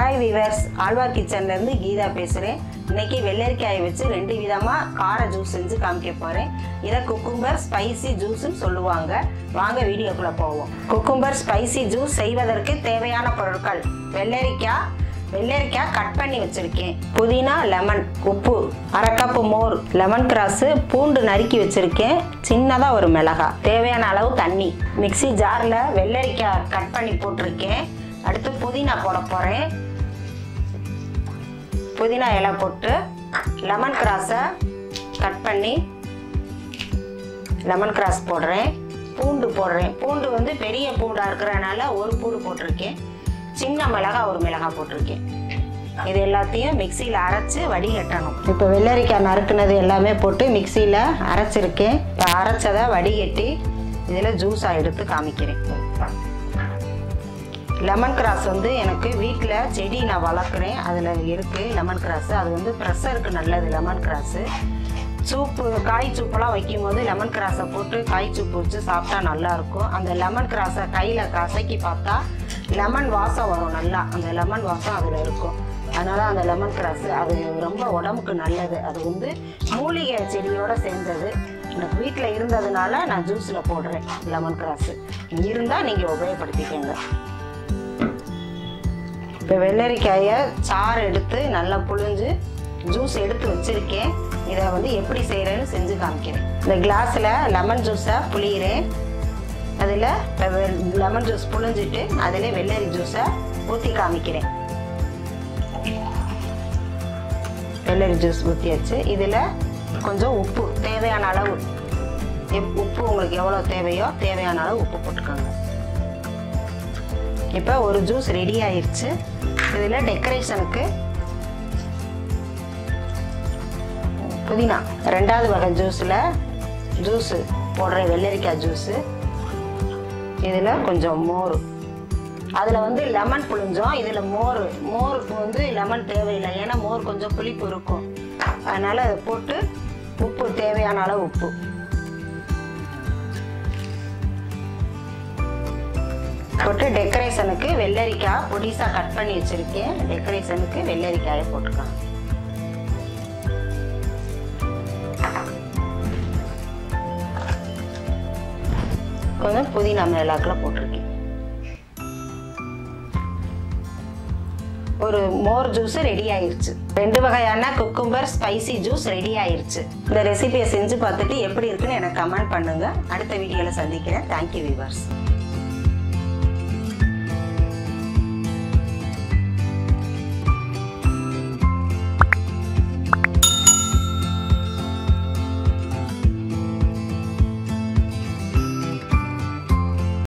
hi viewers Azhwar கிச்சன்லேருந்து கீதா பேசுகிறேன் இன்னைக்கு வெள்ளரிக்காயை வச்சு ரெண்டு விதமாக கார ஜூஸ் செஞ்சு காமிக்க போகிறேன் இதை குக்கும்பர் ஸ்பைசி ஜூஸ்னு சொல்லுவாங்க வாங்க வீடியோக்குள்ளே போவோம் குக்கும்பர் ஸ்பைசி ஜூஸ் செய்வதற்கு தேவையான பொருட்கள் வெள்ளரிக்காய் வெள்ளரிக்காய் கட் பண்ணி வச்சிருக்கேன் புதினா லெமன் உப்பு அரை கப்பு மோர் லெமன் கிராஸு பூண்டு நறுக்கி வச்சிருக்கேன் சின்னதாக ஒரு மிளகாய் தேவையான அளவு தண்ணி மிக்ஸி ஜாரில் வெள்ளரிக்காய் கட் பண்ணி போட்டிருக்கேன் அடுத்து புதினா போட போகிறேன் புதினா இலை போட்டு லெமன் கிராஸை கட் பண்ணி லெமன் கிராஸ் போடுறேன் பூண்டு போடுறேன் பூண்டு வந்து பெரிய பூண்டாக இருக்கிறனால ஒரு பூண்டு போட்டிருக்கேன் சின்ன மிளகாய் ஒரு மிளகாய் போட்டிருக்கேன் இது எல்லாத்தையும் மிக்சியில் அரைச்சி வடிகட்டணும் இப்போ வெள்ளரிக்காய் நறுக்குனது எல்லாமே போட்டு மிக்சியில் அரைச்சிருக்கேன் இப்போ அரைச்சதை வடிகட்டி இதில் ஜூஸாக எடுத்து காமிக்கிறேன் லெமன் கிராஸ் வந்து எனக்கு வீட்டில் செடி நான் வளர்க்குறேன் அதில் இருக்குது லெமன் கிராஸ் அது வந்து ப்ரெஷருக்கு நல்லது லெமன் கிராஸு சூப்பு காய் சூப்பெல்லாம் வைக்கும் போது லெமன் கிராஸை போட்டு காய் சூப்பு வச்சு சாப்பிட்டா நல்லாயிருக்கும் அந்த லெமன் கிராஸை கையில் கசக்கி பார்த்தா லெமன் வாசம் வரும் நல்லா அந்த லெமன் வாசம் அதில் இருக்கும் அதனால் அந்த லெமன் கிராஸ் அது ரொம்ப உடம்புக்கு நல்லது அது வந்து மூலிகை செடியோடு சேர்ந்தது எனக்கு வீட்டில் இருந்ததுனால நான் ஜூஸில் போடுறேன் லெமன் கிராஸு இருந்தால் நீங்கள் உபயோகப்படுத்திக்கோங்க இப்போ வெள்ளரிக்காயை சாறு எடுத்து நல்லா புழிஞ்சு ஜூஸ் எடுத்து வச்சுருக்கேன் இதை வந்து எப்படி செய்கிறேன்னு செஞ்சு காமிக்கிறேன் இந்த கிளாஸில் லெமன் ஜூஸை புளியிறேன் அதில் லெமன் ஜூஸ் புழிஞ்சிட்டு அதில் வெள்ளரி ஜூஸை ஊற்றி காமிக்கிறேன் வெள்ளரி ஜூஸ் ஊற்றியாச்சு இதில் கொஞ்சம் உப்பு தேவையான அளவு எப் உப்பு உங்களுக்கு எவ்வளோ தேவையோ தேவையான அளவு உப்பு போட்டுக்கோங்க இப்போ ஒரு ஜூஸ் ரெடி ஆயிடுச்சு இதில் டெக்கரேஷனுக்கு புதினா ரெண்டாவது வகை ஜூஸில் ஜூஸு போடுற வெள்ளரிக்காய் ஜூஸு இதில் கொஞ்சம் மோர் அதில் வந்து லெமன் புழிஞ்சோம் இதில் மோர் மோருக்கு வந்து லெமன் தேவையில்லை ஏன்னா மோர் கொஞ்சம் புளிப்பு இருக்கும் அதனால் அதை போட்டு உப்பு தேவையான அளவு உப்பு போட்டு டெக்கரேஷனுக்கு வெள்ளரிக்காய் பொடிசாக கட் பண்ணி வச்சுருக்கேன் டெக்கரேஷனுக்கு வெள்ளரிக்காயை போட்டுக்கலாம் கொஞ்சம் புதினா மிளகாக்கில் போட்டிருக்கேன் ஒரு மோர் ஜூஸ் ரெடி ஆயிருச்சு ரெண்டு வகையான குக்கும்பர் ஸ்பைசி ஜூஸ் ரெடி ஆயிருச்சு இந்த ரெசிபியை செஞ்சு பார்த்துட்டு எப்படி இருக்குன்னு எனக்கு கமெண்ட் பண்ணுங்க அடுத்த வீடியோவில் சந்திக்கிறேன் தேங்க்யூ வியூவர்ஸ்